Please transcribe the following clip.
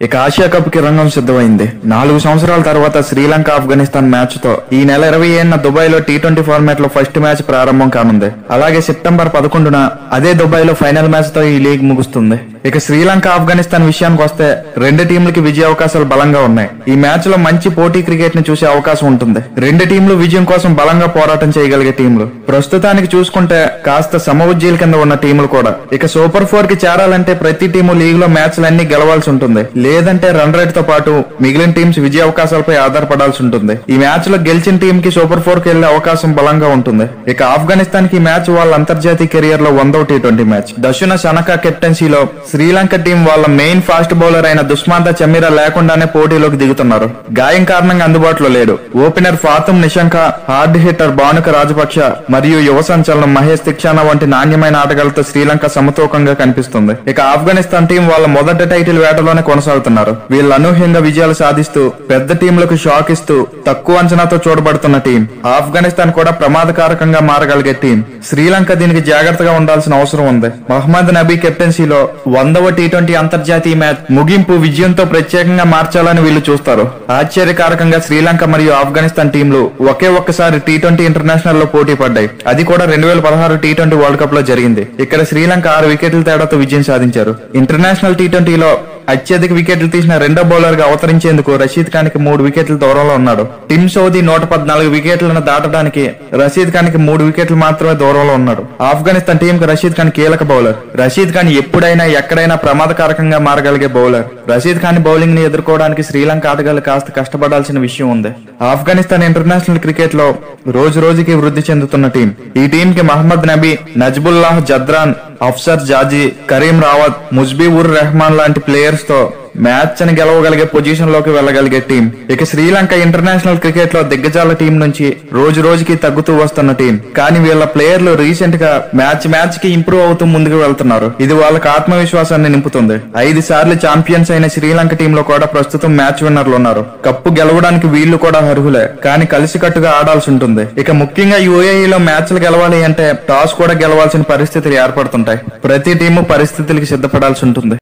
ఇక Asia cup కి రంగం సిద్ధమైంది నాలుగు సంవత్సరాల తర్వాత శ్రీలంక ఆఫ్ఘనిస్తాన్ మ్యాచ్ తో ఈ నెల ఇరవై ఏడున దుబాయ్ లో టీ ట్వంటీ ఫార్మాట్ లో ఫస్ట్ మ్యాచ్ ప్రారంభం కానుంది అలాగే సెప్టెంబర్ పదకొండున అదే దుబాయ్ లో ఫైనల్ మ్యాచ్ తో ఈ లీగ్ ముగుస్తుంది ఇక శ్రీలంక ఆఫ్ఘనిస్తాన్ విషయానికి వస్తే రెండు టీంలకి విజయ అవకాశాలు బలంగా ఉన్నాయి ఈ మ్యాచ్ లో మంచి పోటీ క్రికెట్ ని చూసే అవకాశం ఉంటుంది రెండు టీంలు విజయం కోసం బలంగా పోరాటం చేయగలిగే టీంలు ప్రస్తుతానికి చూసుకుంటే కాస్త సమవుజ్జీల కింద ఉన్న టీములు కూడా ఇక సూపర్ ఫోర్ కి చేరాలంటే ప్రతి టీము లీగ్ లో మ్యాచ్లన్నీ గెలవాల్సి ఉంటుంది లేదంటే రన్ రేట్ తో పాటు మిగిలిన టీమ్స్ విజయ అవకాశాలపై ఆధారపడాల్సి ఉంటుంది ఈ మ్యాచ్ లో గెలిచిన టీం కి సూపర్ ఫోర్ కి వెళ్లే అవకాశం బలంగా ఉంటుంది ఇక ఆఫ్ఘనిస్తాన్ కి మ్యాచ్ వాళ్ళ అంతర్జాతీయ కెరియర్ లో వందో T twenty match Dasun Shanaka కెప్టెన్సీలో శ్రీలంక టీం వాళ్ళ మెయిన్ ఫాస్ట్ బౌలర్ అయిన దుస్మాంత చమీరా లేకుండానే పోటీలోకి దిగుతున్నారు గాయం కారణంగా అందుబాటులో లేడు opener Pathum Nissanka hard hitter Bhanuka Rajapaksa మరియు యువ సంచలనం మహేష్ తిక్షానా వంటి నాణ్యమైన ఆటగాళ్లతో శ్రీలంక సమతూకంగా కనిపిస్తుంది ఇక ఆఫ్ఘనిస్తాన్ టీం వాళ్ళ మొదటి టైటిల్ వేటలోనే కొనసాగుతున్నారు వీళ్ళు అనూహ్యంగా విజయాలు సాధిస్తూ పెద్ద టీంలకు షాక్ ఇస్తూ తక్కువ అంచనాతో చూడబడుతున్న టీం ఆఫ్ఘనిస్తాన్ కూడా ప్రమాదకారకంగా మారగలిగే టీం శ్రీలంక దీనికి జాగ్రత్తగా ఉండాల్సిన అవసరం ఉంది మహమ్మద్ నబీ కెప్టెన్సీలో వందవ టీ ట్వంటీ అంతర్జాతీయ మ్యాచ్ ముగింపు విజయంతో ప్రత్యేకంగా మార్చాలని వీళ్ళు చూస్తారు ఆశ్చర్యకారకంగా శ్రీలంక మరియు ఆఫ్ఘనిస్తాన్ టీంలు ఒకే ఒక్కసారి టీ ట్వంటీ ఇంటర్నేషనల్ లో పోటీ పడ్డాయి అది కూడా రెండు వేల పదహారు టీ ట్వంటీ వరల్డ్ కప్ లో జరిగింది ఇక్కడ శ్రీలంక ఆరు వికెట్ల తేడాతో విజయం సాధించారు ఇంటర్నేషనల్ టీ ట్వంటీలో అత్యధిక వికెట్లు తీసిన రెండో బౌలర్ గా అవతరించేందుకు రషీద్ ఖాన్ కి మూడు వికెట్ల దూరంలో ఉన్నాడు టిమ్ సౌదీ నూట పద్నాలుగు వికెట్లను దాటడానికి రషీద్ ఖాన్ కి మూడు వికెట్లు మాత్రమే దూరంలో ఉన్నాడు ఆఫ్ఘనిస్తాన్ టీం కి రషీద్ ఖాన్ కీలక బౌలర్ రషీద్ ఖాన్ ఎప్పుడైనా ఎక్కడైనా ప్రమాదకారకంగా మారగలిగే బౌలర్ రషీద్ ఖాన్ బౌలింగ్ ని ఎదుర్కోవడానికి శ్రీలంక ఆటగాళ్లు కాస్త కష్టపడాల్సిన విషయం ఉంది ఆఫ్ఘనిస్తాన్ ఇంటర్నేషనల్ క్రికెట్ లో రోజు రోజుకి వృద్ధి చెందుతున్న టీం ఈ టీం కి మహమ్మద్ నబీ నజ్బుల్లాహ్ జద్రాన్ అఫ్సర్ జాజీ కరీం రావత్ ముజ్బీవుర్ రెహమాన్ లాంటి ప్లేయర్స్ తో మ్యాచ్ ని గెలవగలిగే పొజిషన్ లోకి వెళ్ళగలిగే టీం ఇక శ్రీలంక ఇంటర్నేషనల్ క్రికెట్ లో దిగ్గజాల టీం నుంచి రోజు రోజుకి తగ్గుతూ వస్తున్న టీం కానీ వీళ్ళ ప్లేయర్లు రీసెంట్ గా మ్యాచ్ మ్యాచ్ కి ఇంప్రూవ్ అవుతూ ముందుకు వెళ్తున్నారు ఇది వాళ్ళకి ఆత్మవిశ్వాసాన్ని నింపుతుంది ఐదు సార్లు ఛాంపియన్స్ అయిన శ్రీలంక టీం లో కూడా ప్రస్తుతం మ్యాచ్ విన్నర్లు ఉన్నారు కప్పు గెలవడానికి వీళ్ళు కూడా అర్హులే కానీ కలిసికట్టుగా ఆడాల్సి ఉంటుంది ఇక ముఖ్యంగా యూఏఈలో మ్యాచ్లు గెలవాలి అంటే టాస్ కూడా గెలవాల్సిన పరిస్థితులు ఏర్పడుతుంటాయి ప్రతి టీము పరిస్థితులకి సిద్ధపడాల్సి ఉంటుంది